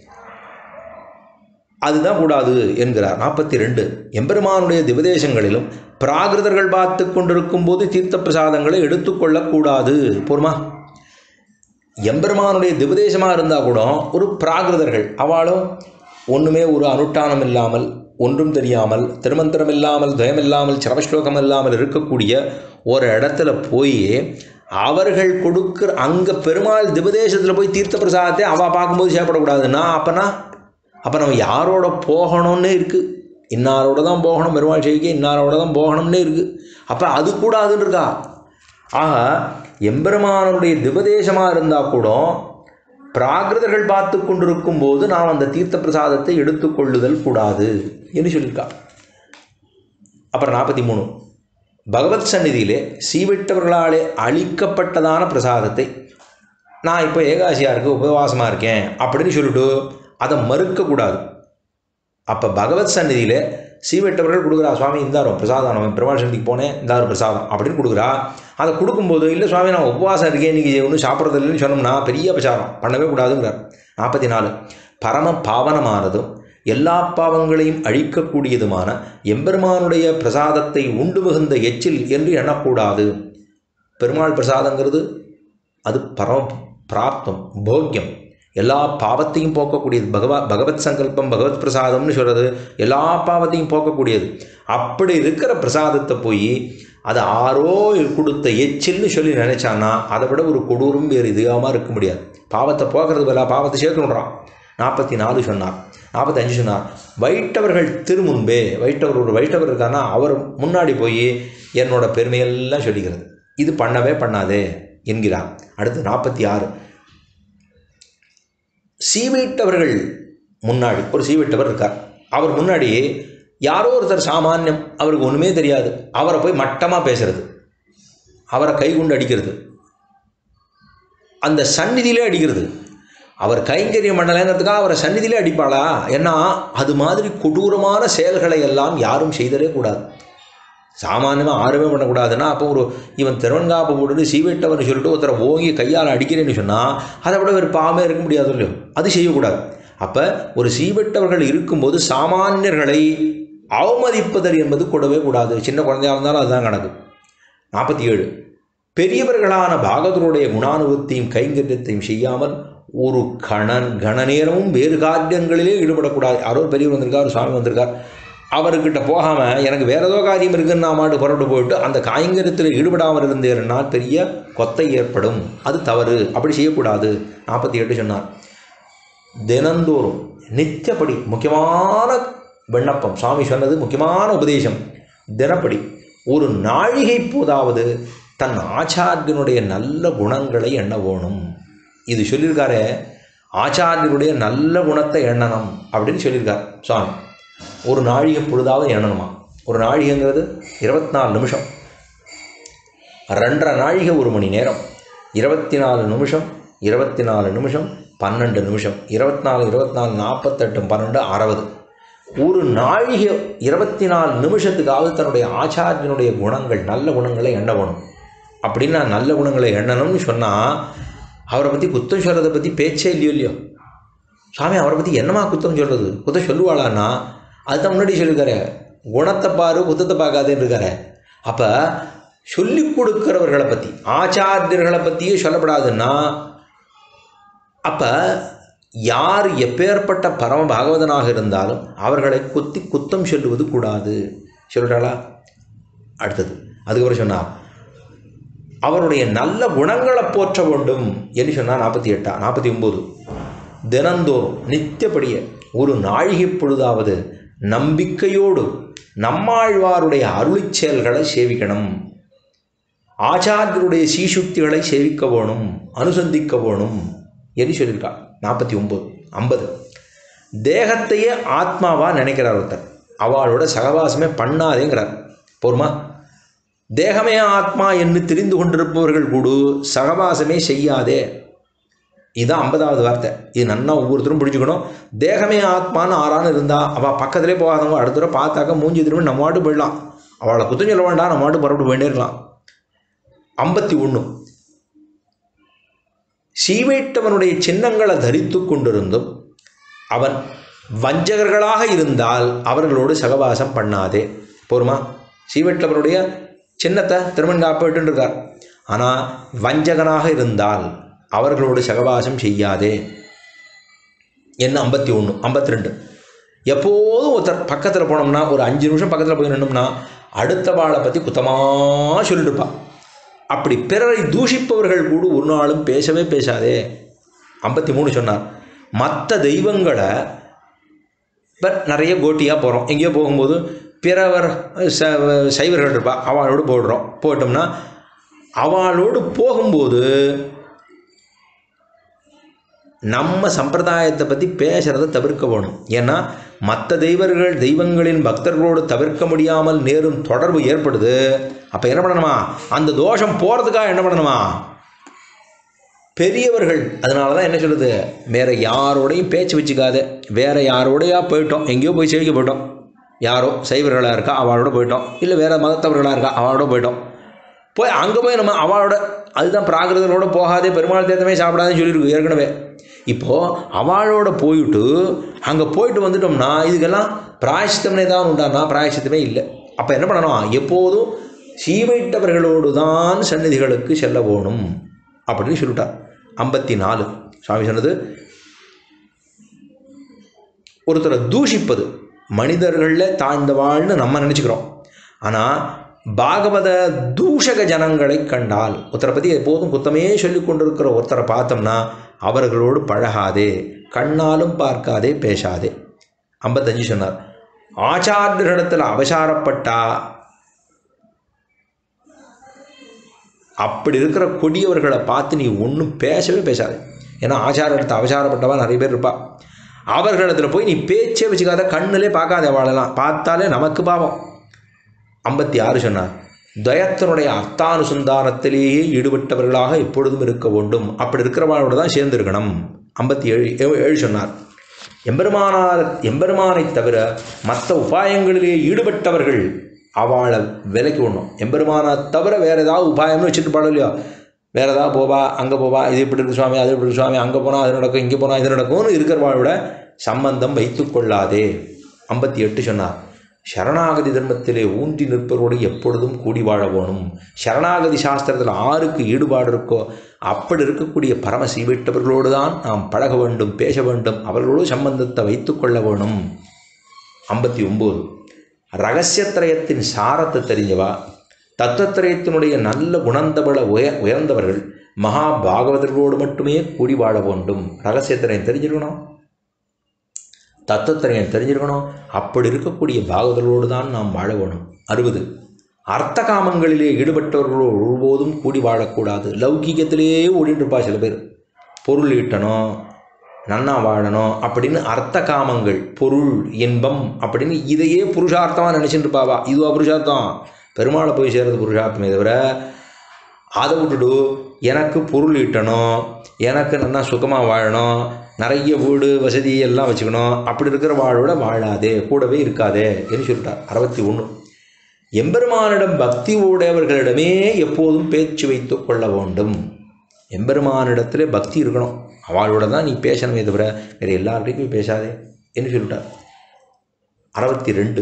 அதுதான் கூடாது என்கிறார் நாற்பத்தி ரெண்டு எம்பெருமானுடைய திவதேசங்களிலும் பிராகிருதர்கள் பார்த்து கொண்டிருக்கும் போது தீர்த்த பிரசாதங்களை எடுத்துக்கொள்ளக்கூடாது போருமா எம்பெருமானுடைய திவதேசமாக இருந்தால் கூட ஒரு பிராகிருதர்கள் அவளும் ஒன்றுமே ஒரு அனுஷ்டானம் இல்லாமல் ஒன்றும் தெரியாமல் திருமந்திரம் இல்லாமல் துயம் இல்லாமல் சரமஸ்லோகம் இல்லாமல் இருக்கக்கூடிய ஒரு இடத்துல போய் அவர்கள் கொடுக்குற அங்கே பெருமாள் திவதேசத்தில் போய் தீர்த்த பிரசாதத்தை அவள் பார்க்கும்போது சேப்படக்கூடாதுன்னா அப்போனா அப்போ நம்ம யாரோட போகணும்னு இருக்குது இன்னாரோட தான் போகணும் பெருமாள் செய்கை இன்னாரோட தான் போகணும்னே இருக்குது அப்போ அது கூடாதுன்னு இருக்கா ஆக எம்பெருமானுடைய திவதேசமாக இருந்தால் கூட பிராகிருதர்கள் பார்த்து கொண்டிருக்கும் போது நாம் அந்த தீர்த்த பிரசாதத்தை எடுத்துக்கொள்ளுதல் கூடாது என்று சொல்லியிருக்கா அப்புறம் நாற்பத்தி மூணு பகவத் சந்நிதியிலே சீவிட்டவர்களாலே அளிக்கப்பட்டதான பிரசாதத்தை நான் இப்போ ஏகாசியாக இருக்கு உபவாசமாக இருக்கேன் அப்படின்னு சொல்லிட்டு அதை மறுக்கக்கூடாது அப்போ பகவத் சந்நிதியில் சீவெட்டவர்கள் கொடுக்குறா சுவாமி இந்தாரும் பிரசாதம் நம்ம பெருமாள் சந்நிதிக்கு போனேன் இந்தாரும் பிரசாதம் அப்படின்னு கொடுக்குறா அதை கொடுக்கும்போது இல்லை சுவாமி நான் உபவாசம் இருக்கேன் இன்றைக்கி ஒன்றும் சாப்பிட்றது இல்லைன்னு சொன்னோம்னா பெரிய அபச்சாரம் பண்ணவே கூடாதுங்கிறார் நாற்பத்தி நாலு பரம பாவனமானதும் எல்லா பாவங்களையும் அழிக்கக்கூடியதுமான எம்பெருமானுடைய பிரசாதத்தை உண்டு மிகுந்த எச்சில் என்று எண்ணக்கூடாது பெருமாள் பிரசாதங்கிறது அது பரம பிராப்தம் போக்கியம் எல்லா பாவத்தையும் போக்கக்கூடியது பகவா பகவத் சங்கல்பம் பகவத் பிரசாதம்னு சொல்கிறது எல்லா பாவத்தையும் போக்கக்கூடியது அப்படி இருக்கிற பிரசாதத்தை போய் அது ஆரோ கொடுத்த எச்சில்னு சொல்லி நினைச்சான்னா அதை விட ஒரு கொடூரம் வேறு இதுவாக இருக்க முடியாது பாவத்தை போக்குறது பதிலாக பாவத்தை சேர்க்கணுன்றான் நாற்பத்தி நாலு சொன்னார் நாற்பத்தஞ்சு சொன்னார் வைட்டவர்கள் திருமுன்பே வைட்டவர் ஒரு வைட்டவர் இருக்கான்னா அவர் முன்னாடி போய் என்னோட பெருமையெல்லாம் சொல்லிக்கிறது இது பண்ணவே பண்ணாதே என்கிறார் அடுத்து நாற்பத்தி ஆறு சீவீட்டவர்கள் முன்னாடி ஒரு சீவீட்டவர் இருக்கார் அவர் முன்னாடி யாரோ ஒருத்தர் சாமானியம் அவருக்கு ஒன்றுமே தெரியாது அவரை போய் மட்டமாக பேசுறது அவரை கைகுண்டு அடிக்கிறது அந்த சந்நிதியிலே அடிக்கிறது அவர் கைங்கரியம் பண்ணலைங்கிறதுக்காக அவரை சந்நிதியிலே அடிப்பாளா ஏன்னா அது மாதிரி கொடூரமான செயல்களை எல்லாம் யாரும் செய்தலே கூடாது சாமானியமாக ஆறுமே பண்ணக்கூடாதுன்னா அப்போ ஒரு இவன் திருவன்காப்பு போட்டுட்டு சீவெட்டவன் சொல்லிட்டு ஒருத்தரை ஓங்கி கையால் அடிக்கிறேன்னு சொன்னால் அதை விட ஒரு பாவமே இருக்க முடியாது இல்லையோ அது செய்யக்கூடாது அப்போ ஒரு சீவெட்டவர்கள் இருக்கும்போது சாமானியர்களை அவமதிப்பதல் என்பது கூடவே கூடாது சின்ன குழந்தையாக இருந்தாலும் அதுதான் கணக்கு நாற்பத்தி ஏழு பெரியவர்களான பாகவதருடைய குணானுபவத்தையும் கைங்கரியத்தையும் செய்யாமல் ஒரு கணன் கணநேரமும் வேறு காரியங்களிலே ஈடுபடக்கூடாது யாரோ ஒரு பெரியவர் வந்திருக்கார் ஒரு சுவாமி வந்திருக்கார் அவர்கிட்ட போகாமல் எனக்கு வேற ஏதோ காரியம் இருக்குன்னு நான் மாட்டு புறப்பட்டு போயிட்டு அந்த காய்கரியத்தில் ஈடுபடாமல் இருந்தேன்னால் பெரிய கொத்தை ஏற்படும் அது தவறு அப்படி செய்யக்கூடாது நாற்பத்தி எட்டு சொன்னார் தினந்தோறும் நித்தியப்படி முக்கியமான விண்ணப்பம் சுவாமி சொன்னது முக்கியமான உபதேசம் தினப்படி ஒரு நாழிகை போதாவது தன் ஆச்சாரியனுடைய நல்ல குணங்களை எண்ண வேணும் இது சொல்லியிருக்காரு ஆச்சாரியனுடைய நல்ல குணத்தை எண்ணணும் அப்படின்னு சொல்லியிருக்கார் சுவாமி ஒரு நாழிகை பொழுதாவது எண்ணணுமா ஒரு நாழிகைங்கிறது இருபத்தி நாலு நிமிஷம் ரெண்டரை நாழிகை ஒரு மணி நேரம் இருபத்தி நாலு நிமிஷம் இருபத்தி நாலு நிமிஷம் பன்னெண்டு நிமிஷம் இருபத்தி நாலு இருபத்தி நாலு நாற்பத்தெட்டு பன்னெண்டு அறுபது ஒரு நாழிகை இருபத்தி நாலு நிமிஷத்துக்காவது தன்னுடைய ஆச்சாரியனுடைய குணங்கள் நல்ல குணங்களை எண்ண வேணும் அப்படின்னு நான் நல்ல குணங்களை எண்ணணும்னு சொன்னால் அவரை பற்றி குத்தம் சொல்கிறத பற்றி பேச்சே இல்லையோ இல்லையோ சாமி அவரை பற்றி என்னமா குத்தம் சொல்கிறது குத்தம் சொல்லுவாளான்னா அதுதான் முன்னாடி சொல்லியிருக்காரு குணத்தை பாரு குத்தத்தை பார்க்காதேன்னு இருக்காரு அப்போ சொல்லிக் கொடுக்கிறவர்களை பற்றி ஆச்சாரியர்களை பற்றியே சொல்லப்படாதுன்னா அப்போ யார் எப்பேற்பட்ட பரம பாகவதனாக இருந்தாலும் அவர்களை குத்தி குத்தம் சொல்லுவது கூடாது சொல்கிறாளா அடுத்தது அதுக்கப்புறம் சொன்னார் அவருடைய நல்ல குணங்களை போற்ற வேண்டும் என்று சொன்னால் நாற்பத்தி எட்டா நாற்பத்தி ஒம்பது தினந்தோறும் நித்தியப்படிய ஒரு நாழிகை பொழுதாவது நம்பிக்கையோடு நம்மாழ்வாருடைய அருளிச் செயல்களை சேவிக்கணும் ஆச்சாரியருடைய சீசுக்திகளை சேவிக்க வேணும் அனுசந்திக்க வேணும் என்று சொல்லியிருக்கா நாற்பத்தி ஒம்பது ஐம்பது தேகத்தையே ஆத்மாவா நினைக்கிறார் ஒருத்தர் அவளோட சகவாசமே பண்ணாதேங்கிறார் போருமா தேகமே ஆத்மா என்று தெரிந்து கொண்டிருப்பவர்கள் கூட சகவாசமே செய்யாதே இதுதான் ஐம்பதாவது வார்த்தை இது நன்னா ஒவ்வொருத்தரும் பிடிச்சிக்கணும் தேகமே ஆத்மான்னு ஆறான்னு இருந்தா அவள் பக்கத்திலே போகாதவங்க அடுத்த தடவை பார்த்தாக்க மூஞ்சி திரும்பி நம்ம மாட்டு போயிடலாம் அவளை குத்தம் சொல்ல வேண்டாம் நம்ம மாட்டு புறப்பட்டு போயிட்டே இருக்கலாம் ஐம்பத்தி ஒன்று சீவைட்டவனுடைய சின்னங்களை தரித்து கொண்டிருந்தும் அவன் வஞ்சகர்களாக இருந்தால் அவர்களோடு சகவாசம் பண்ணாதே போருமா சீவெட்டவனுடைய சின்னத்தை திருமண் காப்பிட்டு இருக்கார் ஆனால் வஞ்சகனாக இருந்தால் அவர்களோடு சகவாசம் செய்யாதே என்ன ஐம்பத்தி ஒன்று ஐம்பத்தி ரெண்டு எப்போதும் ஒருத்தர் பக்கத்தில் போனோம்னா ஒரு அஞ்சு நிமிஷம் பக்கத்தில் போய் நின்னோம்னா அடுத்த வாழை பற்றி குத்தமாக சொல்லிட்டு இருப்பான் அப்படி பிறரை தூஷிப்பவர்கள் கூட ஒரு நாளும் பேசவே பேசாதே ஐம்பத்தி மூணு சொன்னார் மற்ற தெய்வங்களை இப்போ நிறைய கோட்டியாக போகிறோம் எங்கேயோ போகும்போது பிறவர் ச சைவர்கள் இருப்பா அவளோடு போடுறோம் போட்டோம்னா அவளோடு போகும்போது நம்ம சம்பிரதாயத்தை பற்றி பேசுகிறத தவிர்க்க வேணும் ஏன்னா மற்ற தெய்வர்கள் தெய்வங்களின் பக்தர்களோடு தவிர்க்க முடியாமல் நேரும் தொடர்பு ஏற்படுது அப்போ என்ன பண்ணணுமா அந்த தோஷம் போகிறதுக்காக என்ன பண்ணணுமா பெரியவர்கள் அதனால தான் என்ன சொல்லுது வேற யாரோடையும் பேச்சு வச்சுக்காத வேற யாரோடையா போயிட்டோம் எங்கேயோ போய் செவிக்க போயிட்டோம் யாரோ சைவர்களாக இருக்கா அவளோட போயிட்டோம் இல்லை வேற மதத்தவர்களாக இருக்கா அவளோட போயிட்டோம் போய் அங்கே போய் நம்ம அவளோட அதுதான் பிராகிருதனோட போகாதே பெருமாள் தேர்த்தமே சாப்பிடாதுன்னு சொல்லியிருக்கு ஏற்கனவே இப்போது அவளோட போயிட்டு அங்கே போயிட்டு வந்துட்டோம்னா இதுக்கெல்லாம் பிராயசித்தம்னே தான் உண்டானா பிராயசித்தமே இல்லை அப்போ என்ன பண்ணணும் எப்போதும் சீவைட்டவர்களோடு தான் சந்நிதிகளுக்கு செல்ல போகணும் அப்படின்னு சொல்லிட்டார் ஐம்பத்தி நாலு சுவாமி சொன்னது ஒருத்தரை தூஷிப்பது மனிதர்களில் தாழ்ந்தவாழ்னு நம்ம நினச்சிக்கிறோம் ஆனால் பாகவத தூஷக ஜனங்களை கண்டால் ஒருத்தரை பற்றி எப்போதும் குத்தமே சொல்லி கொண்டிருக்கிற ஒருத்தரை பார்த்தோம்னா அவர்களோடு பழகாதே கண்ணாலும் பார்க்காதே பேசாதே ஐம்பத்தஞ்சு சொன்னார் ஆச்சாரியர்களிடத்தில் அவசாரப்பட்டா அப்படி இருக்கிற கொடியவர்களை பார்த்து நீ ஒன்றும் பேசவே பேசாதே ஏன்னா ஆச்சாரத்தை அவசாரப்பட்டவா நிறைய பேர் இருப்பா அவர்களிடத்தில் போய் நீ பேச்சே வச்சுக்காத கண்ணிலே பார்க்காத வாழலாம் பார்த்தாலே நமக்கு பாவம் ஐம்பத்தி ஆறு சொன்னார் துயத்தினுடைய அர்த்தானுசந்தானத்திலேயே ஈடுபட்டவர்களாக எப்பொழுதும் இருக்க வேண்டும் அப்படி இருக்கிறவங்களோட தான் சேர்ந்து இருக்கணும் ஐம்பத்தி ஏழு ஏழு ஏழு சொன்னார் எம்பெருமானார் எம்பெருமானை தவிர மற்ற உபாயங்களிலே ஈடுபட்டவர்கள் அவளை விலைக்கு விடணும் எம்பெருமானை தவிர வேறு ஏதாவது உபாயம்னு வச்சுட்டு பாடம் இல்லையோ வேறு ஏதாவது போவா அங்கே போவா இது இப்படி இருக்கு சுவாமி அது இப்படி இருக்கு சுவாமி அங்கே போனால் அது நடக்கும் இங்கே போனால் இது நடக்கும்னு இருக்கிறவாளோட சம்பந்தம் வைத்து கொள்ளாதே ஐம்பத்தி எட்டு சொன்னார் சரணாகதி தர்மத்திலே ஊன்றி நிற்பவரோடு எப்பொழுதும் கூடி வாழ வேணும் சரணாகதி சாஸ்திரத்தில் ஆருக்கு ஈடுபாடு இருக்கோ அப்படி இருக்கக்கூடிய பரம சீவிட்டவர்களோடு தான் நாம் பழக வேண்டும் பேச வேண்டும் அவர்களோடு சம்பந்தத்தை வைத்து கொள்ள வேணும் ஐம்பத்தி ஒம்பது ரகசியத்திரயத்தின் சாரத்தை தெரிஞ்சவா தத்துவத்திரயத்தினுடைய நல்ல குணந்தபல உய உயர்ந்தவர்கள் மகா பாகவதர்களோடு மட்டுமே கூடி வாழ வேண்டும் ரகசியத்திரயம் தெரிஞ்சிருக்கணும் தத்துவத்திரயம் தெரிஞ்சிருக்கணும் அப்படி இருக்கக்கூடிய பாகவதர்களோடு தான் நாம் வாழ வேணும் அறுபது அர்த்த காமங்களிலே ஈடுபட்டவர்களோடு ஒருபோதும் கூடி வாழக்கூடாது லௌகீகத்திலேயே ஓடிட்டு இருப்பா சில பேர் பொருள் ஈட்டணும் நன்னா வாழணும் அப்படின்னு அர்த்த காமங்கள் பொருள் இன்பம் அப்படின்னு இதையே புருஷார்த்தமாக நினச்சிட்டு இருப்பாவா இதுவா புருஷார்த்தம் பெருமாளை போய் சேர்றது புருஷார்த்தமே தவிர அதை விட்டுட்டு எனக்கு பொருள் ஈட்டணும் எனக்கு நல்லா சுகமாக வாழணும் நிறைய வீடு வசதி எல்லாம் வச்சுக்கணும் அப்படி இருக்கிற வாழோட வாழாதே கூடவே இருக்காதே என்று சொல்லிட்டார் அறுபத்தி ஒன்று எம்பெருமானிடம் பக்தி உடையவர்களிடமே எப்போதும் பேச்சு வைத்து கொள்ள வேண்டும் எம்பெருமானிடத்திலே பக்தி இருக்கணும் அவளோட தான் நீ பேசணுமே தவிர வேறு எல்லார்கிட்டையும் பேசாதே என்று சொல்லிட்டார் அறுபத்தி ரெண்டு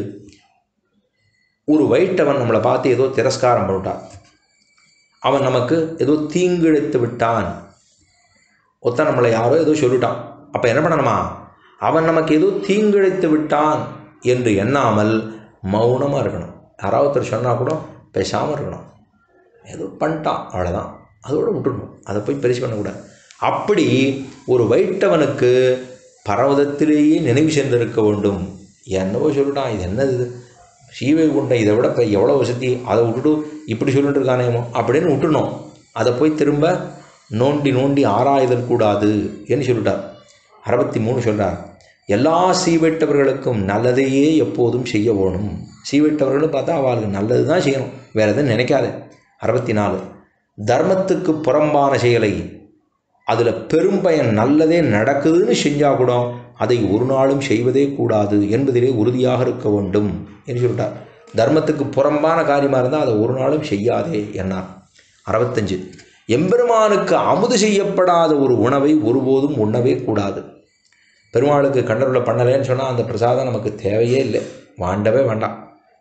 ஒரு வைட்டவன் நம்மளை பார்த்து ஏதோ திரஸ்காரம் பண்ணிட்டான் அவன் நமக்கு ஏதோ தீங்கிழைத்து விட்டான் ஒத்த நம்மளை யாரோ ஏதோ சொல்லிட்டான் அப்போ என்ன பண்ணணுமா அவன் நமக்கு ஏதோ தீங்கிழைத்து விட்டான் என்று எண்ணாமல் மௌனமாக இருக்கணும் யாராவது ஒருத்தர் சொன்னால் கூட பேசாமல் இருக்கணும் ஏதோ பண்ணிட்டான் அவ்வளோதான் அதோட விட்டுடணும் அதை போய் பெருசு பண்ணக்கூடாது அப்படி ஒரு வைட்டவனுக்கு பர்வதத்திலேயே நினைவு சேர்ந்திருக்க வேண்டும் என்னவோ சொல்லிட்டான் இது என்னது இது ஸ்ரீவைகுண்டம் இதை விட இப்போ எவ்வளோ வசதி அதை விட்டுட்டு இப்படி சொல்லிட்டு இருக்கானேமோ அப்படின்னு விட்டுணும் அதை போய் திரும்ப நோண்டி நோண்டி ஆராய்தல் கூடாது என்று சொல்லிட்டார் அறுபத்தி மூணு சொல்கிறார் எல்லா சீவெட்டவர்களுக்கும் நல்லதையே எப்போதும் செய்ய வேணும் சீவெட்டவர்களும் பார்த்தா அவளுக்கு நல்லது தான் செய்யணும் வேறு எதுவும் நினைக்காத அறுபத்தி நாலு தர்மத்துக்கு புறம்பான செயலை அதில் பெரும்பயன் நல்லதே நடக்குதுன்னு செஞ்சால் கூட அதை ஒரு நாளும் செய்வதே கூடாது என்பதிலே உறுதியாக இருக்க வேண்டும் என்று சொல்லிட்டார் தர்மத்துக்கு புறம்பான காரியமாக இருந்தால் அதை ஒரு நாளும் செய்யாதே என்னார் அறுபத்தஞ்சு எம்பெருமானுக்கு அமுது செய்யப்படாத ஒரு உணவை ஒருபோதும் உண்ணவே கூடாது பெருமாளுக்கு கண்டருளை பண்ணலைன்னு சொன்னால் அந்த பிரசாதம் நமக்கு தேவையே இல்லை வாண்டவே வேண்டாம்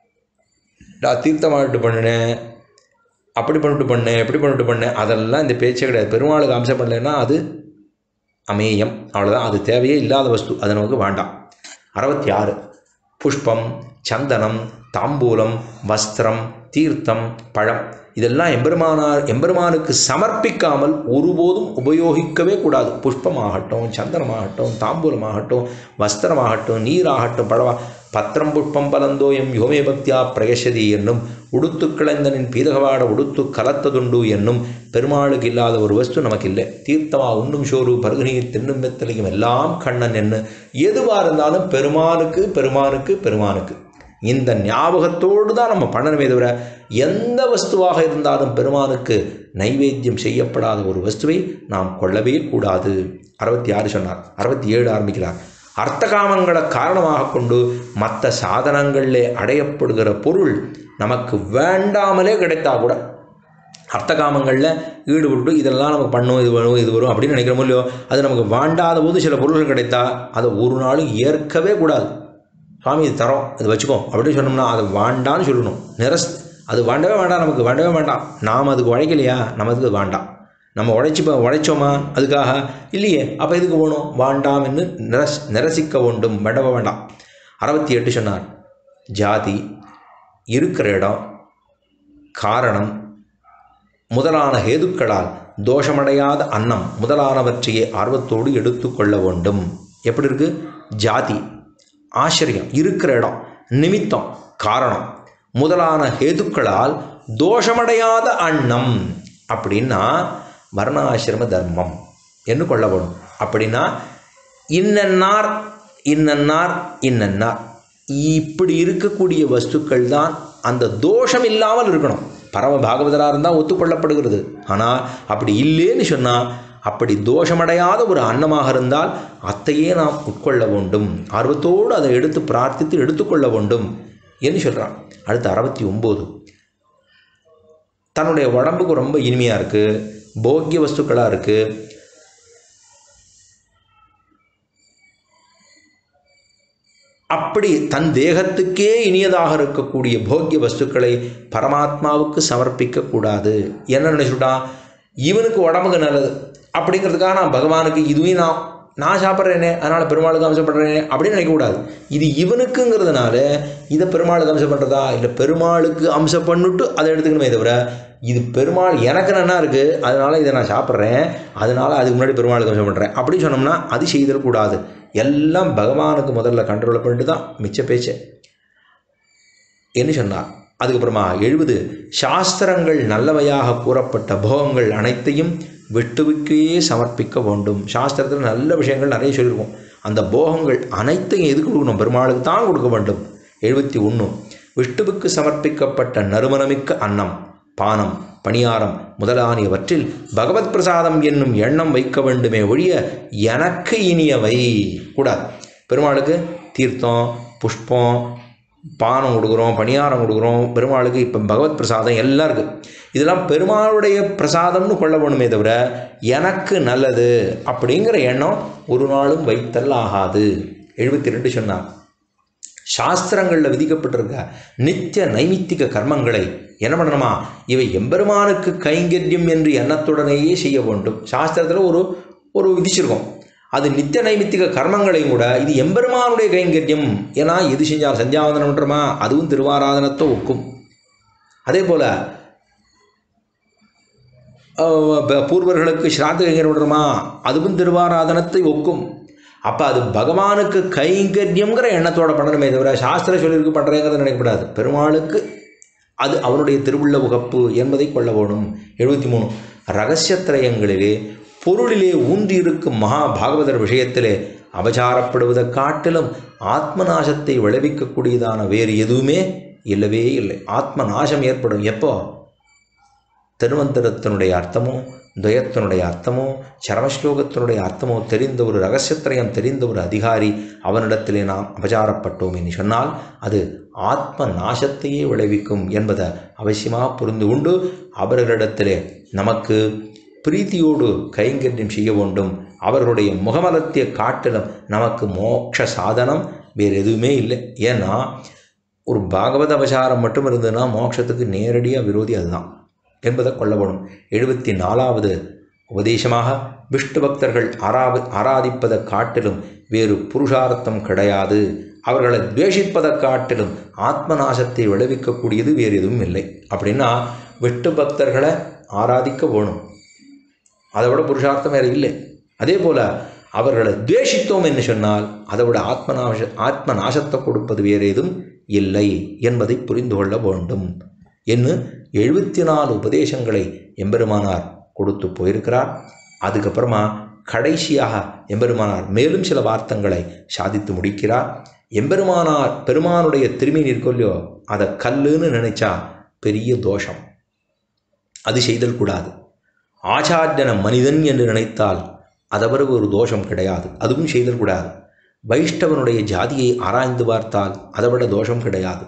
நான் தீர்த்தமாட்டு பண்ணினேன் அப்படி பண்ணிட்டு பண்ணேன் எப்படி பண்ணிட்டு பண்ணேன் அதெல்லாம் இந்த பேச்சே கிடையாது பெருமாளுக்கு அம்சம் பண்ணலைன்னா அது அமேயம் அவ்வளோதான் அது தேவையே இல்லாத வஸ்து அது நமக்கு வேண்டாம் அறுபத்தி ஆறு புஷ்பம் சந்தனம் தாம்பூலம் வஸ்திரம் தீர்த்தம் பழம் இதெல்லாம் எம்பெருமானார் எம்பெருமானுக்கு சமர்ப்பிக்காமல் ஒருபோதும் உபயோகிக்கவே கூடாது புஷ்பமாகட்டும் சந்தனமாகட்டும் தாம்பூலமாகட்டும் வஸ்திரமாகட்டும் நீராகட்டும் பழவா பத்திரம் புஷ்பம் பலந்தோயம் யோமே பக்தியா பிரயசதி என்னும் உடுத்து கிளைந்தனின் பீதகவாட உடுத்து கலத்ததுண்டு என்னும் பெருமாளுக்கு இல்லாத ஒரு வஸ்து நமக்கு இல்லை தீர்த்தமா உண்ணும் சோறு பருகுநீர் தின்னும் மெத்தலையும் எல்லாம் கண்ணன் என்ன எதுவாக இருந்தாலும் பெருமானுக்கு பெருமானுக்கு பெருமானுக்கு இந்த ஞாபகத்தோடு தான் நம்ம பண்ணணுமே தவிர எந்த வஸ்துவாக இருந்தாலும் பெருமானுக்கு நைவேத்தியம் செய்யப்படாத ஒரு வஸ்துவை நாம் கொள்ளவே கூடாது அறுபத்தி ஆறு சொன்னார் அறுபத்தி ஏழு ஆரம்பிக்கிறார் அர்த்தகாமங்களை காரணமாக கொண்டு மற்ற சாதனங்களிலே அடையப்படுகிற பொருள் நமக்கு வேண்டாமலே கிடைத்தா கூட அர்த்தகாமங்களில் ஈடுபட்டு இதெல்லாம் நமக்கு பண்ணும் இது வரும் இது வரும் அப்படின்னு நினைக்கிறோமோ இல்லையோ அது நமக்கு வேண்டாத போது சில பொருள்கள் கிடைத்தா அதை ஒரு நாளும் ஏற்கவே கூடாது சுவாமி இது தரோம் இது வச்சுக்கோ அப்படின்னு சொன்னோம்னா அதை வேண்டான்னு சொல்லணும் நிரஸ் அது வேண்டவே வேண்டாம் நமக்கு வேண்டவே வேண்டாம் நாம் அதுக்கு உழைக்கலையா நம்ம அதுக்கு வேண்டாம் நம்ம உழைச்சி உழைச்சோமா அதுக்காக இல்லையே அப்போ எதுக்கு போகணும் வேண்டாம் என்று நிரஸ் நிரசிக்க வேண்டும் வேண்டவே வேண்டாம் அறுபத்தி எட்டு சொன்னார் ஜாதி இருக்கிற இடம் காரணம் முதலான ஹேதுக்களால் தோஷமடையாத அன்னம் முதலானவற்றையே ஆர்வத்தோடு எடுத்துக்கொள்ள வேண்டும் எப்படி இருக்கு ஜாதி ஆச்சரியம் இருக்கிற இடம் நிமித்தம் காரணம் முதலான ஹேதுக்களால் தோஷமடையாத அன்னம் அப்படின்னா வர்ணாசிரம தர்மம் என்று கொள்ளப்படும் அப்படின்னா இன்னன்னார் இன்னன்னார் இன்னன்னார் இப்படி இருக்கக்கூடிய வஸ்துக்கள் தான் அந்த தோஷம் இல்லாமல் இருக்கணும் பரம பாகவதராக இருந்தால் ஒத்துக்கொள்ளப்படுகிறது ஆனால் அப்படி இல்லைன்னு சொன்னால் அப்படி தோஷமடையாத ஒரு அன்னமாக இருந்தால் அத்தையே நாம் உட்கொள்ள வேண்டும் ஆர்வத்தோடு அதை எடுத்து பிரார்த்தித்து எடுத்துக்கொள்ள வேண்டும் என்று சொல்கிறான் அடுத்து அறுபத்தி ஒம்பது தன்னுடைய உடம்புக்கு ரொம்ப இனிமையாக இருக்குது போக்கிய வஸ்துக்களாக இருக்குது அப்படி தன் தேகத்துக்கே இனியதாக இருக்கக்கூடிய போக்கிய வஸ்துக்களை பரமாத்மாவுக்கு சமர்ப்பிக்க கூடாது என்ன நினைச்சுட்டான் இவனுக்கு உடம்புக்கு நல்லது அப்படிங்கிறதுக்காக நான் பகவானுக்கு இதுவும் நான் நான் சாப்பிட்றேனே அதனால் பெருமாளுக்கு அம்சம் பண்ணுறேனே அப்படின்னு நினைக்கக்கூடாது இது இவனுக்குங்கிறதுனால இதை பெருமாளுக்கு அம்சம் பண்ணுறதா இல்லை பெருமாளுக்கு அம்சம் பண்ணிட்டு அதை எடுத்துக்கணுமே தவிர இது பெருமாள் எனக்கு நன்னா இருக்குது அதனால் இதை நான் சாப்பிட்றேன் அதனால் அதுக்கு முன்னாடி பெருமாளுக்கு அம்சம் பண்ணுறேன் அப்படின்னு சொன்னோம்னா அது செய்திடக்கூடாது எல்லாம் பகவானுக்கு முதல்ல கண்ட்ரோல் பண்ணிட்டு தான் மிச்ச பேச்சு என்ன சொன்னார் அதுக்கப்புறமா எழுபது சாஸ்திரங்கள் நல்லவையாக கூறப்பட்ட போகங்கள் அனைத்தையும் விட்டுவுக்கே சமர்ப்பிக்க வேண்டும் சாஸ்திரத்தில் நல்ல விஷயங்கள் நிறைய சொல்லியிருக்கோம் அந்த போகங்கள் அனைத்தையும் எதுக்கு கொடுக்கணும் பெருமாளுக்கு தான் கொடுக்க வேண்டும் எழுபத்தி ஒன்று விஷ்ணுவுக்கு சமர்ப்பிக்கப்பட்ட நறுமணமிக்க அன்னம் பானம் பணியாரம் முதலானியவற்றில் பகவத் பிரசாதம் என்னும் எண்ணம் வைக்க வேண்டுமே ஒழிய எனக்கு இனியவை கூடாது பெருமாளுக்கு தீர்த்தம் புஷ்பம் பானம் கொடுக்குறோம் பணியாரம் கொடுக்குறோம் பெருமாளுக்கு இப்போ பகவத் பிரசாதம் எல்லாம் இருக்குது இதெல்லாம் பெருமாளுடைய பிரசாதம்னு கொள்ள வேணுமே தவிர எனக்கு நல்லது அப்படிங்கிற எண்ணம் ஒரு நாளும் வைத்தல் ஆகாது எழுபத்தி ரெண்டு சொன்னார் சாஸ்திரங்களில் விதிக்கப்பட்டிருக்க நித்திய நைமித்திக கர்மங்களை என்ன பண்ணணுமா இவை எம்பெருமானுக்கு கைங்கரியம் என்று எண்ணத்துடனேயே செய்ய வேண்டும் சாஸ்திரத்தில் ஒரு ஒரு விதிச்சிருக்கோம் அது நித்திய நைமித்திக கர்மங்களையும் கூட இது எம்பெருமானுடைய கைங்கரியம் ஏன்னா எது செஞ்சால் சந்தியாவந்தனம் பண்ணுறோமா அதுவும் திருவாராதனத்தை ஒக்கும் அதே போல் பூர்வர்களுக்கு ஸ்ராத்த கைங்கரியம் பண்ணுறோமா அதுவும் திருவாராதனத்தை ஒக்கும் அப்போ அது பகவானுக்கு கைங்கரியங்கிற எண்ணத்தோட பண்ணணுமே தவிர சாஸ்திர சொல்லியிருக்கு பண்ணுறேங்கிறத நினைக்கக்கூடாது பெருமாளுக்கு அது அவனுடைய திருவுள்ள உகப்பு என்பதை கொள்ள வேணும் எழுபத்தி மூணு ரகசியத்திரயங்களிலே பொருளிலே ஊன்றியிருக்கும் மகா பாகவதர் விஷயத்திலே அபச்சாரப்படுவதை காட்டிலும் ஆத்ம நாசத்தை விளைவிக்கக்கூடியதான வேறு எதுவுமே இல்லவே இல்லை ஆத்ம நாசம் ஏற்படும் எப்போ திருமந்திரத்தினுடைய அர்த்தமோ துயத்தினுடைய அர்த்தமோ சரமஸ்லோகத்தினுடைய அர்த்தமோ தெரிந்த ஒரு ரகசியத்திரயம் தெரிந்த ஒரு அதிகாரி அவனிடத்திலே நாம் அபச்சாரப்பட்டோம் என்று சொன்னால் அது ஆத்ம நாசத்தையே விளைவிக்கும் என்பதை அவசியமாக புரிந்து கொண்டு அவர்களிடத்திலே நமக்கு பிரீத்தியோடு கைங்கரியம் செய்ய வேண்டும் அவர்களுடைய முகமலத்தை காட்டிலும் நமக்கு மோட்ச சாதனம் வேறு எதுவுமே இல்லை ஏன்னா ஒரு பாகவத அபசாரம் மட்டும் இருந்ததுன்னா மோட்சத்துக்கு நேரடியாக விரோதி அதுதான் என்பதை கொள்ளப்படும் எழுபத்தி நாலாவது உபதேசமாக விஷ்ணு பக்தர்கள் ஆராவி ஆராதிப்பதை காட்டிலும் வேறு புருஷார்த்தம் கிடையாது அவர்களை துவேஷிப்பதை காட்டிலும் ஆத்மநாசத்தை விளைவிக்கக்கூடியது வேறு எதுவும் இல்லை அப்படின்னா விஷ்ணு பக்தர்களை ஆராதிக்க வேணும் அதை விட புருஷார்த்தம் வேறு இல்லை அதே போல் அவர்களை துவேஷித்தோம் என்று சொன்னால் அதை விட ஆத்மநாச ஆத்ம நாசத்தை கொடுப்பது வேறு எதுவும் இல்லை என்பதை புரிந்து கொள்ள வேண்டும் என்று எழுபத்தி நாலு உபதேசங்களை எம்பெருமானார் கொடுத்து போயிருக்கிறார் அதுக்கப்புறமா கடைசியாக எம்பெருமானார் மேலும் சில வார்த்தங்களை சாதித்து முடிக்கிறார் எம்பெருமானார் பெருமானுடைய திருமீன் இருக்கொல்லையோ அதை கல்லுன்னு நினைச்சா பெரிய தோஷம் அது செய்தல் கூடாது ஆச்சாரியன மனிதன் என்று நினைத்தால் அதவருக்கு ஒரு தோஷம் கிடையாது அதுவும் செய்தல் கூடாது வைஷ்ணவனுடைய ஜாதியை ஆராய்ந்து பார்த்தால் அதை விட தோஷம் கிடையாது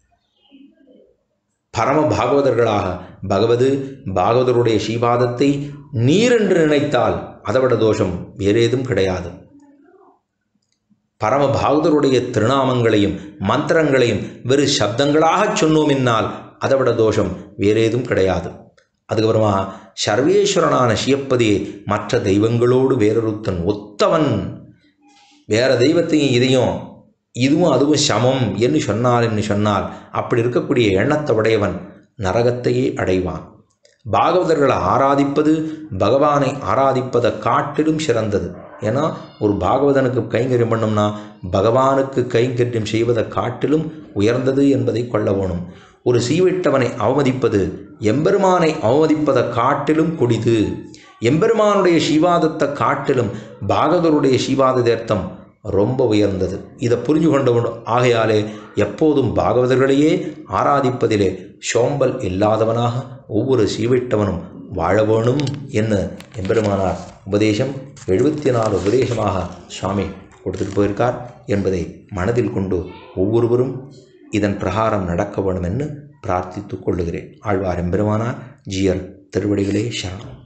பரம பாகவதர்களாக பகவது பாகவதருடைய ஸ்ரீபாதத்தை நீர் என்று நினைத்தால் அதை விட தோஷம் வேறேதும் கிடையாது பரம பாகவதருடைய திருநாமங்களையும் மந்திரங்களையும் வெறு சப்தங்களாகச் சொன்னோம் என்னால் அதை விட தோஷம் வேறேதும் கிடையாது அதுக்கப்புறமா சர்வேஸ்வரனான சியப்பதியை மற்ற தெய்வங்களோடு வேறொருத்தன் ஒத்தவன் வேற தெய்வத்தையும் இதையும் இதுவும் அதுவும் சமம் என்று சொன்னால் என்று சொன்னால் அப்படி இருக்கக்கூடிய எண்ணத்தை உடையவன் நரகத்தையே அடைவான் பாகவதர்களை ஆராதிப்பது பகவானை ஆராதிப்பதை காட்டிலும் சிறந்தது ஏன்னா ஒரு பாகவதனுக்கு கைங்கரியம் பண்ணோம்னா பகவானுக்கு கைங்கரியம் செய்வதை காட்டிலும் உயர்ந்தது என்பதை கொள்ள வேணும் ஒரு சீவிட்டவனை அவமதிப்பது எம்பெருமானை அவமதிப்பதை காட்டிலும் கொடிது எம்பெருமானுடைய ஸ்ரீவாதத்தை காட்டிலும் பாகவதருடைய ஸ்ரீவாத தேர்த்தம் ரொம்ப உயர்ந்தது இதை புரிஞ்சு கொண்டவன் ஆகையாலே எப்போதும் பாகவதர்களையே ஆராதிப்பதிலே சோம்பல் இல்லாதவனாக ஒவ்வொரு சீவிட்டவனும் வாழ வேணும் என்ன எம்பெருமானார் உபதேசம் எழுபத்தி நாலு உபதேசமாக சுவாமி கொடுத்துட்டு போயிருக்கார் என்பதை மனதில் கொண்டு ஒவ்வொருவரும் இதன் பிரகாரம் நடக்க வேண்டுமென்னு பிரார்த்தித்துக் கொள்ளுகிறேன் ஆழ்வார் எம்பெருமானார் ஜியர் திருவடிகளே சரணம்